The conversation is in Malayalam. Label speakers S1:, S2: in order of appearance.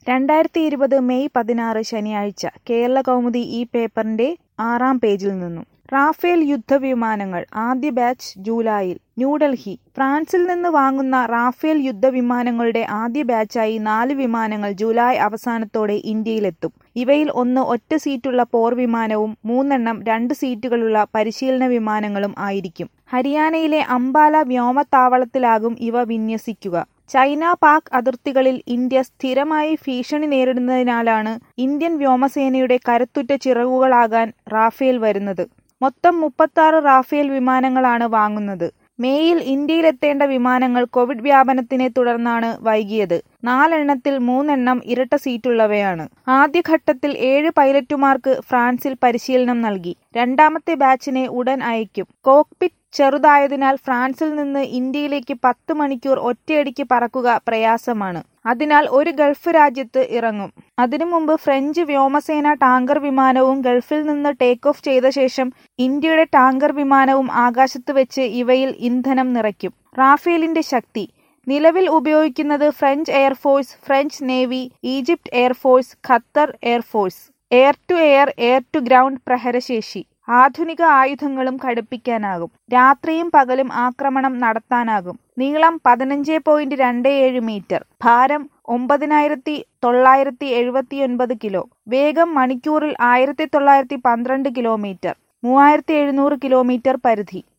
S1: രണ്ടായിരത്തി ഇരുപത് മെയ് പതിനാറ് ശനിയാഴ്ച കേരളകൗമുദി ഈ പേപ്പറിന്റെ ആറാം പേജിൽ നിന്നും റാഫേൽ യുദ്ധവിമാനങ്ങൾ ആദ്യ ബാച്ച് ജൂലൈയിൽ ന്യൂഡൽഹി ഫ്രാൻസിൽ നിന്ന് വാങ്ങുന്ന റാഫേൽ യുദ്ധവിമാനങ്ങളുടെ ആദ്യ ബാച്ചായി നാല് വിമാനങ്ങൾ ജൂലൈ അവസാനത്തോടെ ഇന്ത്യയിലെത്തും ഇവയിൽ ഒന്ന് ഒറ്റ സീറ്റുള്ള പോർവിമാനവും മൂന്നെണ്ണം രണ്ട് സീറ്റുകളുള്ള പരിശീലന വിമാനങ്ങളും ആയിരിക്കും ഹരിയാനയിലെ അംബാല വ്യോമത്താവളത്തിലാകും ഇവ വിന്യസിക്കുക ചൈന പാക് അതിർത്തികളിൽ ഇന്ത്യ സ്ഥിരമായി ഭീഷണി നേരിടുന്നതിനാലാണ് ഇന്ത്യൻ വ്യോമസേനയുടെ കരുത്തുറ്റ ചിറകുകളാകാൻ റാഫേൽ വരുന്നത് മൊത്തം മുപ്പത്താറ് റാഫേൽ വിമാനങ്ങളാണ് വാങ്ങുന്നത് മേയിൽ ഇന്ത്യയിലെത്തേണ്ട വിമാനങ്ങൾ കോവിഡ് വ്യാപനത്തിനെ തുടർന്നാണ് വൈകിയത് നാലെണ്ണത്തിൽ മൂന്നെണ്ണം ഇരട്ട സീറ്റുള്ളവയാണ് ആദ്യഘട്ടത്തിൽ ഏഴ് പൈലറ്റുമാർക്ക് ഫ്രാൻസിൽ പരിശീലനം നൽകി രണ്ടാമത്തെ ബാച്ചിനെ ഉടൻ അയക്കും കോക്പിറ്റ് ചെറുതായതിനാൽ ഫ്രാൻസിൽ നിന്ന് ഇന്ത്യയിലേക്ക് പത്ത് മണിക്കൂർ ഒറ്റയടിക്ക് പറക്കുക പ്രയാസമാണ് അതിനാൽ ഒരു ഗൾഫ് രാജ്യത്ത് ഇറങ്ങും അതിനു മുമ്പ് ഫ്രഞ്ച് വ്യോമസേന ടാങ്കർ വിമാനവും ഗൾഫിൽ നിന്ന് ടേക്ക് ഓഫ് ചെയ്ത ശേഷം ഇന്ത്യയുടെ ടാങ്കർ വിമാനവും ആകാശത്ത് വെച്ച് ഇവയിൽ ഇന്ധനം നിറയ്ക്കും റാഫേലിന്റെ ശക്തി നിലവിൽ ഉപയോഗിക്കുന്നത് French air force French navy Egypt air force Qatar air force air to air air to ground പ്രഹരശേഷി ആധുനിക ആയുധങ്ങളും ഘടിപ്പിക്കാനാകും രാത്രിയും പകലും ആക്രമണം നടത്താനാകും നീളം പതിനഞ്ച് പോയിന്റ് രണ്ട് ഏഴ് മീറ്റർ ഭാരം ഒമ്പതിനായിരത്തി തൊള്ളായിരത്തി എഴുപത്തിയൊൻപത് കിലോ വേഗം മണിക്കൂറിൽ ആയിരത്തി തൊള്ളായിരത്തി പന്ത്രണ്ട് കിലോമീറ്റർ മൂവായിരത്തി എഴുന്നൂറ് കിലോമീറ്റർ പരിധി